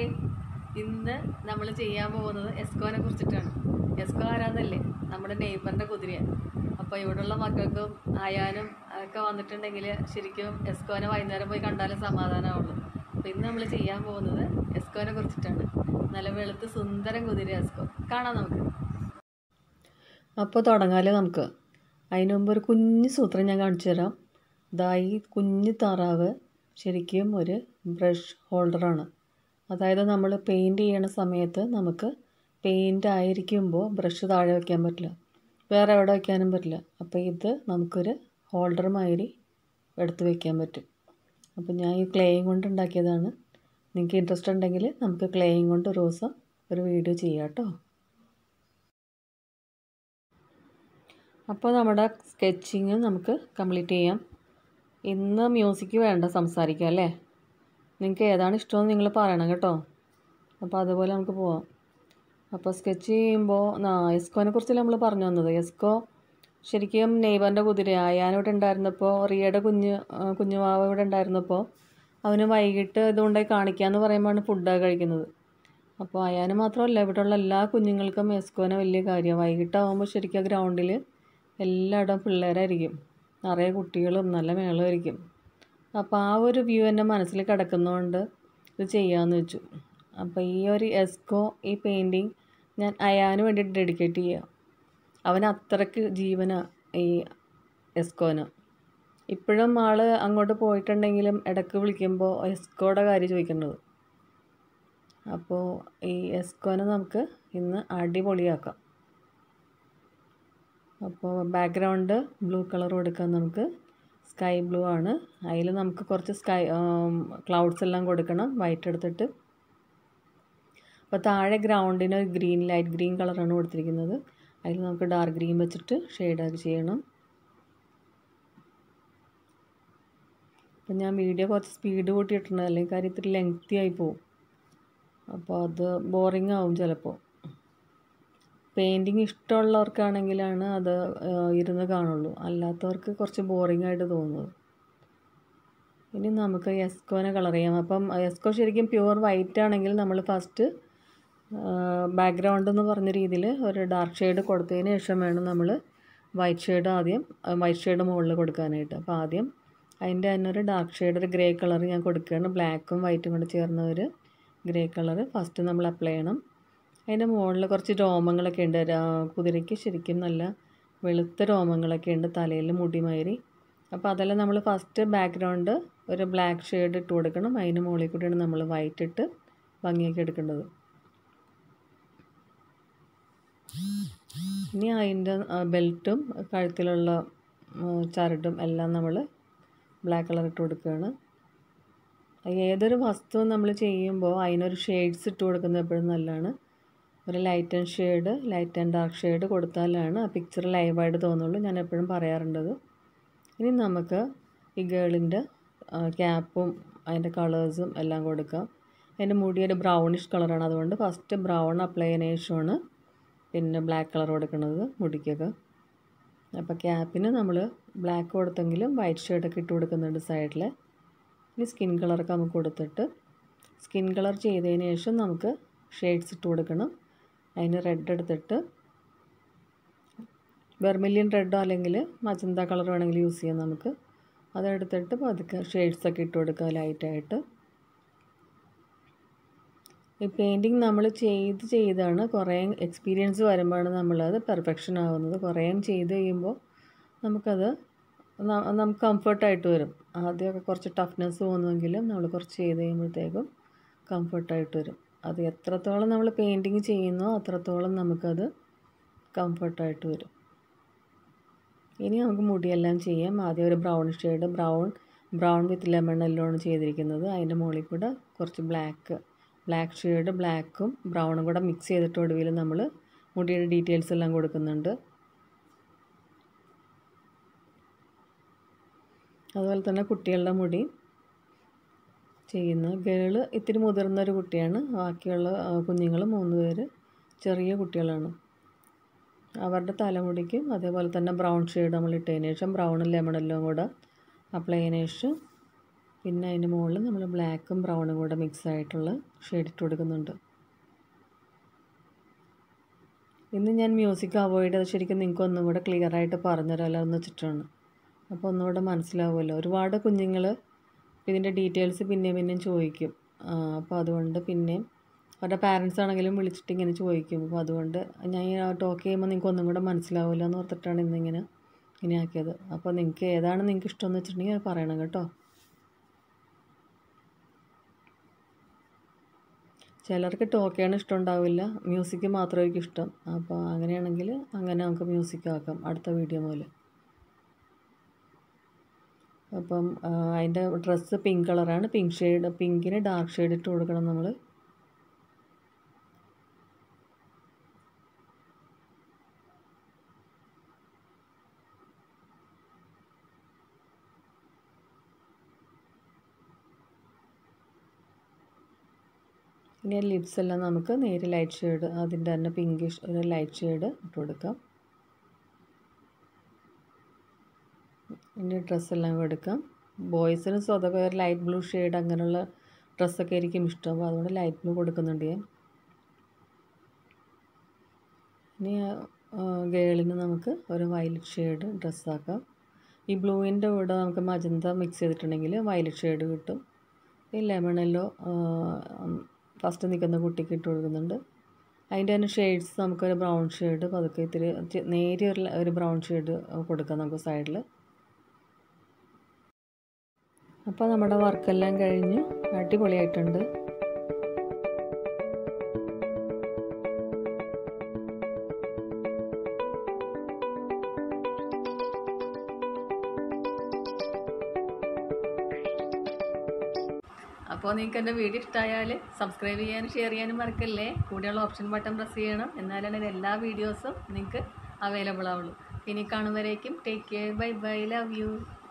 hi ഇന്ന് നമ്മൾ ചെയ്യാൻ പോകുന്നത് എസ്കോനെ കുറിച്ചിട്ടാണ് എസ്കോ ആരാന്നല്ലേ നമ്മുടെ നെയ്ബറിൻ്റെ കുതിരയാണ് അപ്പോൾ ഇവിടെയുള്ള മക്കൾക്കും ആയാനും ഒക്കെ വന്നിട്ടുണ്ടെങ്കിൽ ശരിക്കും എസ്കോനെ വൈകുന്നേരം പോയി കണ്ടാലേ സമാധാനമാവുള്ളൂ അപ്പോൾ ഇന്ന് നമ്മൾ ചെയ്യാൻ പോകുന്നത് എസ്കോനെ കുറിച്ചിട്ടാണ് നല്ല വെളുത്ത് സുന്ദരം കുതിര എസ്കോ കാണാം നമുക്ക് അപ്പോൾ തുടങ്ങാലേ നമുക്ക് അതിന് മുമ്പ് ഒരു കുഞ്ഞു സൂത്രം ഞാൻ കാണിച്ചു തരാം ഇതാ ഈ കുഞ്ഞു താറാവ് ശരിക്കും ഒരു ബ്രഷ് ഹോൾഡറാണ് അതായത് നമ്മൾ പെയിൻറ് ചെയ്യണ സമയത്ത് നമുക്ക് പെയിൻ്റ് ആയിരിക്കുമ്പോൾ ബ്രഷ് താഴെ വയ്ക്കാൻ പറ്റില്ല വേറെ എവിടെ വയ്ക്കാനും പറ്റില്ല അപ്പോൾ ഇത് നമുക്കൊരു ഹോൾഡർ മാതിരി എടുത്ത് വയ്ക്കാൻ പറ്റും അപ്പോൾ ഞാൻ ഈ ക്ലേയും കൊണ്ട് ഉണ്ടാക്കിയതാണ് നിങ്ങൾക്ക് ഇൻട്രസ്റ്റ് ഉണ്ടെങ്കിൽ നമുക്ക് ക്ലേയും കൊണ്ട് ഒരു ദിവസം ഒരു വീഡിയോ ചെയ്യാം കേട്ടോ അപ്പോൾ നമ്മുടെ സ്കെച്ചിങ് നമുക്ക് കംപ്ലീറ്റ് ചെയ്യാം ഇന്ന് മ്യൂസിക് വേണ്ട സംസാരിക്കാം അല്ലേ നിങ്ങൾക്ക് ഏതാണ് ഇഷ്ടമെന്ന് നിങ്ങൾ പറയണം കേട്ടോ അപ്പോൾ അതുപോലെ നമുക്ക് പോവാം അപ്പോൾ സ്കെച്ച് ചെയ്യുമ്പോൾ എസ്കോനെ കുറിച്ചല്ല നമ്മൾ പറഞ്ഞു വന്നത് എസ്കോ ശരിക്കും നെയ്ബറിൻ്റെ കുതിര ഞാനിവിടെ ഉണ്ടായിരുന്നപ്പോൾ റിയയുടെ കുഞ്ഞ് കുഞ്ഞുമാവ ഇവിടെ ഉണ്ടായിരുന്നപ്പോൾ അവന് വൈകിട്ട് ഇതുകൊണ്ടായി കാണിക്കാമെന്ന് പറയുമ്പോഴാണ് ഫുഡൊക്കെ കഴിക്കുന്നത് അപ്പോൾ അയാന് മാത്രമല്ല ഇവിടെയുള്ള എല്ലാ കുഞ്ഞുങ്ങൾക്കും എസ്കോനെ വലിയ കാര്യമാണ് വൈകിട്ടാവുമ്പോൾ ശരിക്കും ഗ്രൗണ്ടിൽ എല്ലായിടവും പിള്ളേരായിരിക്കും നിറയെ കുട്ടികളും നല്ല മേളമായിരിക്കും അപ്പോൾ ആ ഒരു വ്യൂ എൻ്റെ മനസ്സിൽ കിടക്കുന്നതുകൊണ്ട് ഇത് ചെയ്യാമെന്ന് വെച്ചു അപ്പോൾ ഈ ഒരു എസ്കോ ഈ പെയിൻറ്റിങ് ഞാൻ അയാന് വേണ്ടിയിട്ട് ഡെഡിക്കേറ്റ് ചെയ്യുക അവൻ അത്രയ്ക്ക് ജീവന ഈ എസ്കോന് ഇപ്പോഴും ആൾ അങ്ങോട്ട് പോയിട്ടുണ്ടെങ്കിലും ഇടയ്ക്ക് വിളിക്കുമ്പോൾ എസ്കോയുടെ കാര്യം ചോദിക്കേണ്ടത് അപ്പോൾ ഈ എസ്കോനെ നമുക്ക് ഇന്ന് അടിപൊളിയാക്കാം അപ്പോൾ ബാക്ക്ഗ്രൗണ്ട് ബ്ലൂ കളർ കൊടുക്കാം നമുക്ക് സ്കൈ ബ്ലൂ ആണ് അതിൽ നമുക്ക് കുറച്ച് സ്കൈ ക്ലൗഡ്സ് എല്ലാം കൊടുക്കണം വൈറ്റ് എടുത്തിട്ട് അപ്പോൾ താഴെ ഗ്രൗണ്ടിന് ഗ്രീൻ ലൈറ്റ് ഗ്രീൻ കളറാണ് കൊടുത്തിരിക്കുന്നത് അതിൽ നമുക്ക് ഡാർക്ക് ഗ്രീൻ വെച്ചിട്ട് ഷെയ്ഡാക്കി ചെയ്യണം അപ്പം ഞാൻ വീഡിയോ കുറച്ച് സ്പീഡ് കൂട്ടിയിട്ടുണ്ട് അല്ലെങ്കിൽ കാര്യം ഇത്തിരി ലെങ്തി ആയി പോവും അപ്പോൾ അത് ബോറിംഗ് ആവും ചിലപ്പോൾ പെയിൻറ്റിങ് ഇഷ്ടമുള്ളവർക്കാണെങ്കിലാണ് അത് ഇരുന്ന് കാണുള്ളൂ അല്ലാത്തവർക്ക് കുറച്ച് ബോറിംഗ് ആയിട്ട് തോന്നുന്നത് ഇനി നമുക്ക് എസ്കോനെ കളർ ചെയ്യാം അപ്പം എസ്കോ ശരിക്കും പ്യുവർ വൈറ്റ് ആണെങ്കിൽ നമ്മൾ ഫസ്റ്റ് ബാക്ക്ഗ്രൗണ്ട് എന്ന് പറഞ്ഞ രീതിയിൽ ഒരു ഡാർക്ക് ഷെയ്ഡ് കൊടുത്തതിന് ശേഷം വേണം നമ്മൾ വൈറ്റ് ഷെയ്ഡ് ആദ്യം വൈറ്റ് ഷെയ്ഡ് മുകളിൽ കൊടുക്കാനായിട്ട് അപ്പോൾ ആദ്യം അതിൻ്റെ തന്നെ ഒരു ഡാർക്ക് ഷെയ്ഡ് ഒരു ഗ്രേ കളർ ഞാൻ കൊടുക്കുകയാണ് ബ്ലാക്കും വൈറ്റും കൂടെ ചേർന്ന ഒരു ഗ്രേ കളർ ഫസ്റ്റ് നമ്മൾ അപ്ലൈ ചെയ്യണം അതിൻ്റെ മുകളിൽ കുറച്ച് രോമങ്ങളൊക്കെ ഉണ്ട് കുതിരയ്ക്ക് ശരിക്കും നല്ല വെളുത്ത രോമങ്ങളൊക്കെ ഉണ്ട് തലയിൽ മുടിമാതിരി അപ്പോൾ അതെല്ലാം നമ്മൾ ഫസ്റ്റ് ബാക്ക്ഗ്രൗണ്ട് ഒരു ബ്ലാക്ക് ഷെയ്ഡ് ഇട്ട് കൊടുക്കണം അതിന് മുകളിൽ കൂടിയാണ് നമ്മൾ വൈറ്റ് ഇട്ട് ഭംഗിയാക്കി എടുക്കേണ്ടത് ഇനി അതിൻ്റെ ബെൽറ്റും കഴുത്തിലുള്ള ചരടും എല്ലാം നമ്മൾ ബ്ലാക്ക് കളർ ഇട്ട് കൊടുക്കുകയാണ് ഏതൊരു വസ്തുവും നമ്മൾ ചെയ്യുമ്പോൾ അതിനൊരു ഷെയ്ഡ്സ് ഇട്ട് കൊടുക്കുന്നത് എപ്പോഴും നല്ലതാണ് ഒരു light and shade light and dark shade കൊടുത്താലാണ് ആ പിക്ചർ ലൈവായിട്ട് തോന്നുള്ളൂ ഞാൻ എപ്പോഴും പറയാറുണ്ടത് ഇനി നമുക്ക് ഈ ഗേളിൻ്റെ ക്യാപ്പും അതിൻ്റെ കളേഴ്സും എല്ലാം കൊടുക്കാം അതിൻ്റെ മുടി ഒരു ബ്രൗണിഷ് കളറാണ് അതുകൊണ്ട് ഫസ്റ്റ് ബ്രൗൺ അപ്ലൈ ചെയ്യുന്ന ശേഷമാണ് പിന്നെ ബ്ലാക്ക് കളർ കൊടുക്കുന്നത് മുടിക്കൊക്കെ അപ്പോൾ ക്യാപ്പിന് നമ്മൾ ബ്ലാക്ക് കൊടുത്തെങ്കിലും വൈറ്റ് ഷെയ്ഡൊക്കെ ഇട്ട് കൊടുക്കുന്നുണ്ട് സൈഡിൽ ഇനി സ്കിൻ കളറൊക്കെ നമുക്ക് കൊടുത്തിട്ട് സ്കിൻ കളർ ചെയ്തതിന് ശേഷം നമുക്ക് ഷെയ്ഡ്സ് ഇട്ട് കൊടുക്കണം അതിന് റെഡ് എടുത്തിട്ട് വെർമിലിയൻ റെഡോ അല്ലെങ്കിൽ മജന്ത കളർ വേണമെങ്കിൽ യൂസ് ചെയ്യാം നമുക്ക് അതെടുത്തിട്ട് പതുക്കെ ഷെയ്ഡ്സൊക്കെ ഇട്ട് കൊടുക്കുക ലൈറ്റായിട്ട് ഈ പെയിൻറ്റിങ് നമ്മൾ ചെയ്ത് ചെയ്താണ് കുറേ എക്സ്പീരിയൻസ് വരുമ്പോഴാണ് നമ്മളത് പെർഫെക്ഷൻ ആവുന്നത് കുറേ ചെയ്ത് കഴിയുമ്പോൾ നമുക്കത് നമുക്ക് കംഫർട്ടായിട്ട് വരും ആദ്യമൊക്കെ കുറച്ച് ടഫ്നെസ് തോന്നുമെങ്കിലും നമ്മൾ കുറച്ച് ചെയ്ത് കഴിയുമ്പോഴത്തേക്കും കംഫർട്ടായിട്ട് വരും അത് എത്രത്തോളം നമ്മൾ പെയിൻറ്റിങ് ചെയ്യുന്നോ അത്രത്തോളം നമുക്കത് കംഫർട്ടായിട്ട് വരും ഇനി നമുക്ക് മുടിയെല്ലാം ചെയ്യാം ആദ്യം ഒരു brown shade brown brown with lemon എല്ലോണ് ചെയ്തിരിക്കുന്നത് അതിൻ്റെ മുകളിൽ കൂടെ കുറച്ച് ബ്ലാക്ക് ബ്ലാക്ക് ഷെയ്ഡ് ബ്ലാക്കും ബ്രൗണും കൂടെ മിക്സ് ചെയ്തിട്ട് ഒടുവിൽ നമ്മൾ മുടിയുടെ ഡീറ്റെയിൽസ് എല്ലാം കൊടുക്കുന്നുണ്ട് അതുപോലെ തന്നെ കുട്ടികളുടെ മുടി ചെയ്യുന്ന ഗേള് ഇത്തിരി മുതിർന്ന ഒരു കുട്ടിയാണ് ബാക്കിയുള്ള കുഞ്ഞുങ്ങൾ മൂന്ന് പേര് ചെറിയ കുട്ടികളാണ് അവരുടെ തലമുടിക്കും അതേപോലെ തന്നെ ബ്രൗൺ ഷെയ്ഡ് നമ്മൾ ഇട്ടതിന് ശേഷം ബ്രൗണും ലെമണെല്ലാം കൂടെ അപ്ലൈ ചെയ്തതിന് ശേഷം പിന്നെ അതിൻ്റെ മുകളിൽ നമ്മൾ ബ്ലാക്കും ബ്രൗണും കൂടെ മിക്സ് ആയിട്ടുള്ള ഷെയ്ഡ് ഇട്ട് കൊടുക്കുന്നുണ്ട് ഇന്ന് ഞാൻ മ്യൂസിക് അവോയ്ഡ് ചെയ്ത് ശരിക്കും നിങ്ങൾക്ക് ഒന്നും കൂടെ ക്ലിയർ ആയിട്ട് പറഞ്ഞുതരാമല്ലോ എന്ന് വെച്ചിട്ടാണ് അപ്പോൾ ഒന്നുകൂടെ മനസ്സിലാവുമല്ലോ ഒരുപാട് കുഞ്ഞുങ്ങൾ ഇതിൻ്റെ ഡീറ്റെയിൽസ് പിന്നെയും പിന്നെയും ചോദിക്കും അപ്പോൾ അതുകൊണ്ട് പിന്നെയും അവരുടെ പാരൻസ് ആണെങ്കിലും വിളിച്ചിട്ട് ഇങ്ങനെ ചോദിക്കും അപ്പോൾ അതുകൊണ്ട് ഞാൻ ടോക്ക് ചെയ്യുമ്പോൾ നിങ്ങൾക്ക് ഒന്നും കൂടെ മനസ്സിലാവില്ല എന്ന് ഓർത്തിട്ടാണ് ഇന്നിങ്ങനെ ഇങ്ങനെ ആക്കിയത് അപ്പോൾ നിങ്ങൾക്ക് ഏതാണ് നിങ്ങൾക്ക് ഇഷ്ടമെന്ന് വെച്ചിട്ടുണ്ടെങ്കിൽ അത് പറയണം കേട്ടോ ചിലർക്ക് ടോക്കെയാണ് ഇഷ്ടം ഉണ്ടാവില്ല മ്യൂസിക് മാത്രമായിരിക്കും ഇഷ്ടം അപ്പോൾ അങ്ങനെയാണെങ്കിൽ അങ്ങനെ നമുക്ക് മ്യൂസിക് ആക്കാം അടുത്ത വീഡിയോ മുതൽ അപ്പം അതിൻ്റെ ഡ്രസ്സ് പിങ്ക് കളറാണ് പിങ്ക് ഷെയ്ഡ് പിങ്കിന് ഡാർക്ക് ഷെയ്ഡ് ഇട്ട് കൊടുക്കണം നമ്മൾ ഇനി ലിപ്സ് എല്ലാം നമുക്ക് നേരെ ലൈറ്റ് ഷെയ്ഡ് അതിൻ്റെ തന്നെ പിങ്കിഷ് ഒരു ലൈറ്റ് ഷെയ്ഡ് ഇട്ട് കൊടുക്കാം ഇനി ഡ്രസ്സെല്ലാം എടുക്കാം ബോയ്സിന് സ്വതവേ ഒരു ലൈറ്റ് ബ്ലൂ ഷെയ്ഡ് അങ്ങനെയുള്ള ഡ്രസ്സൊക്കെ ആയിരിക്കും ഇഷ്ടം അപ്പോൾ അതുകൊണ്ട് ലൈറ്റ് ബ്ലൂ കൊടുക്കുന്നുണ്ട് ഞാൻ ഇനി ഗേളിന് നമുക്ക് ഒരു വയലറ്റ് ഷെയ്ഡ് ഡ്രസ്സാക്കാം ഈ ബ്ലൂവിൻ്റെ കൂടെ നമുക്ക് മജന്ത മിക്സ് ചെയ്തിട്ടുണ്ടെങ്കിൽ വയലറ്റ് ഷെയ്ഡ് കിട്ടും ഈ ലെമണല്ലോ ഫസ്റ്റ് നിൽക്കുന്ന കുട്ടിക്ക് ഇട്ട് കൊടുക്കുന്നുണ്ട് അതിൻ്റെ തന്നെ ഷെയ്ഡ്സ് നമുക്കൊരു ബ്രൗൺ ഷെയ്ഡ് പതുക്കെ ഇത്തിരി നേരിയ ഒരു ഒരു ബ്രൗൺ ഷെയ്ഡ് കൊടുക്കാം നമുക്ക് സൈഡിൽ അപ്പോൾ നമ്മുടെ വർക്കെല്ലാം കഴിഞ്ഞ് അടിപൊളിയായിട്ടുണ്ട് അപ്പോൾ നിങ്ങൾക്ക് എൻ്റെ വീഡിയോ ഇഷ്ടമായാൽ സബ്സ്ക്രൈബ് ചെയ്യാനും ഷെയർ ചെയ്യാനും മറക്കല്ലേ കൂടെയുള്ള ഓപ്ഷൻ ബട്ടൺ പ്രസ് ചെയ്യണം എന്നാലാണ് എൻ്റെ എല്ലാ വീഡിയോസും നിങ്ങൾക്ക് അവൈലബിൾ ആവുള്ളൂ ഇനി കാണുമ്പോഴേക്കും take care bye bye love U